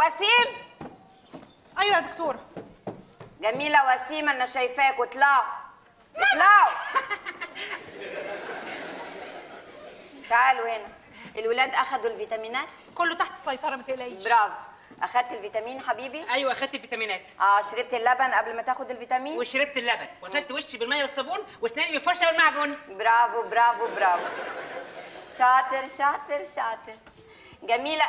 وسيم ايوه يا دكتوره جميلة وسيم أنا شايفاكوا اطلعوا اطلعوا تعالوا هنا الولاد أخدوا الفيتامينات كله تحت السيطره ما تقلقيش برافو أخدت الفيتامين حبيبي ايوه اخدت الفيتامينات اه شربت اللبن قبل ما تاخد الفيتامين وشربت اللبن وغسلت وشي بالميه والصابون واسناني بالفرشه والمعجون برافو برافو برافو شاطر شاطر شاطر جميلة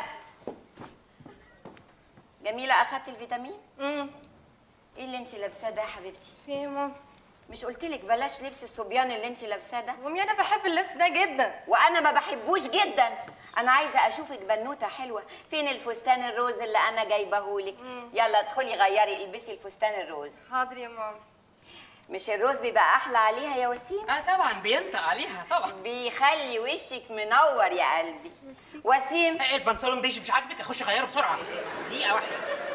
جميلة أخدت الفيتامين؟ امم إيه اللي أنت لابساه ده يا حبيبتي؟ في إيه يا ماما مش قلت لك بلاش لبس الصبيان اللي أنت لابساه ده؟ مامي انا بحب اللبس ده جدا وانا ما بحبوش جدا انا عايزه اشوفك بنوته حلوه فين الفستان الروز اللي انا جايبهولك يلا ادخلي غيري البسي الفستان الروز حاضر يا ماما مش الروز بيبقى احلى عليها يا وسيم اه طبعا بينطق عليها طبعا بيخلي وشك منور يا قلبي وسيم آه، البنطلون بيجي مش عاجبك اخش اغيره بسرعه دقيقه واحده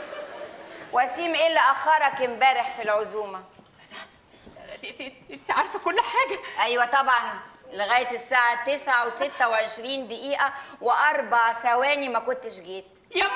وسيم ايه اللي اخرك امبارح في العزومه انت- انت انت عارفه كل حاجه ايوه طبعا لغايه الساعه 9 و26 دقيقه واربع ثواني ما كنتش جيت ياما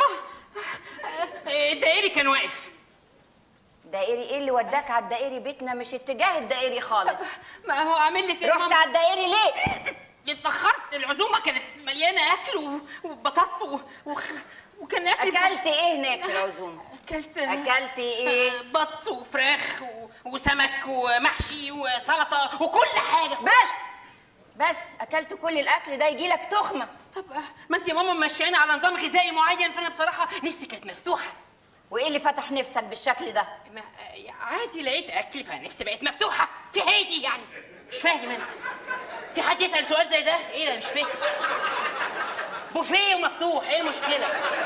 آه، الدائري كان واقف دائري ايه اللي وداك على الدائري بيتنا مش اتجاه الدائري خالص ما هو عامل لك ايه رحت ماما؟ على الدائري ليه اتاخرت العزومه كانت مليانه اكل و- واتبسطت و... و... وكان اكل اكلت ايه هناك في العزومه اكلت اكلت ايه آه، بط وفراخ و... وسمك ومحشي وسلطه وكل حاجه بس بس اكلت كل الاكل ده يجي لك تخمه طب آه، ما انت يا ماما ماشياني على نظام غذائي معين فانا بصراحه نفسي كانت مفتوحه وايه اللي فتح نفسك بالشكل ده ما آه، عادي لقيت اكل فنفسي بقت مفتوحه في هادي يعني مش فاهم انا في حد يسال سؤال زي ده ايه ده مش فاهم بوفيه ومفتوح ايه المشكله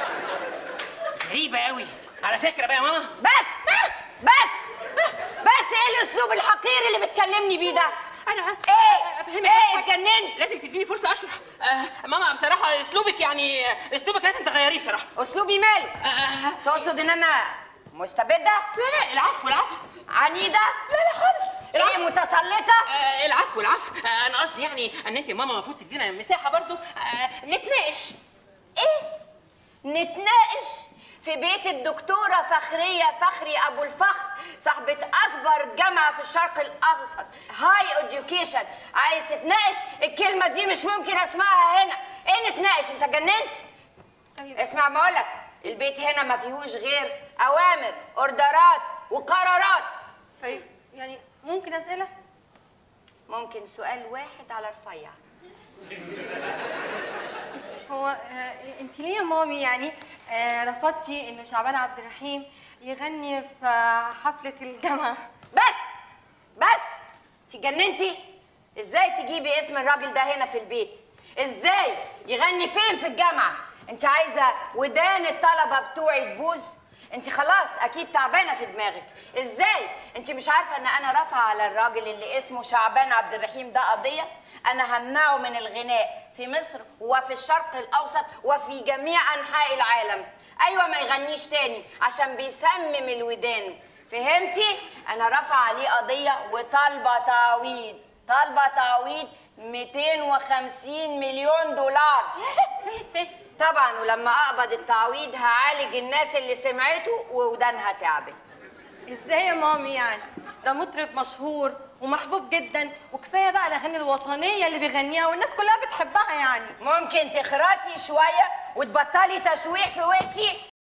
غريبه قوي على فكره بقى يا ماما بس بس بس ايه الاسلوب الحقير اللي بتكلمني بيه ده انا ايه افهمك ايه حاجة. اتجننت لازم تديني فرصه اشرح آه ماما بصراحه اسلوبك يعني آه، اسلوبك لازم تغيريه بصراحه اسلوبي ماله آه تقصد ان انا مستبده لا لا العفو العفو عنيده لا لا خالص ايه العفو متسلطه آه العفو العفو آه انا قصدي يعني ان انت يا ماما المفروض تدينا مساحه برضو آه نتناقش ايه نتناقش في بيت الدكتورة فخرية فخري أبو الفخر صاحبة أكبر جامعة في الشرق الأوسط هاي إديوكيشن عايز تتناقش الكلمة دي مش ممكن أسمعها هنا إيه نتناقش أنت جننت؟ طيب اسمع ما أقولك البيت هنا ما فيهوش غير أوامر أوردرات وقرارات طيب يعني ممكن اسئله ممكن سؤال واحد على رفيع هو آه انت ليه يا مامي يعني آه رفضتي انه شعبان عبد الرحيم يغني في حفله الجامعه بس بس تجننتي ازاي تجيبي اسم الراجل ده هنا في البيت ازاي يغني فين في الجامعه انت عايزه ودان الطلبه بتوعي تبوظ انت خلاص اكيد تعبانه في دماغك ازاي انت مش عارفه ان انا رافعه على الراجل اللي اسمه شعبان عبد الرحيم ده قضيه انا همنعه من الغناء في مصر وفي الشرق الاوسط وفي جميع انحاء العالم ايوه ما يغنيش تاني عشان بيسمم الودان فهمتي انا رافعه عليه قضيه وطالبه تعويض طالبه تعويض 250 مليون دولار طبعا ولما اقبض التعويض هعالج الناس اللي سمعته وودانها تعبت ازاي يا مامي يعني ده مطرب مشهور ومحبوب جدا وكفايه بقى الاغاني الوطنيه اللي بيغنيها والناس كلها بتحبها يعني ممكن تخرسي شويه وتبطلي تشويح في وشي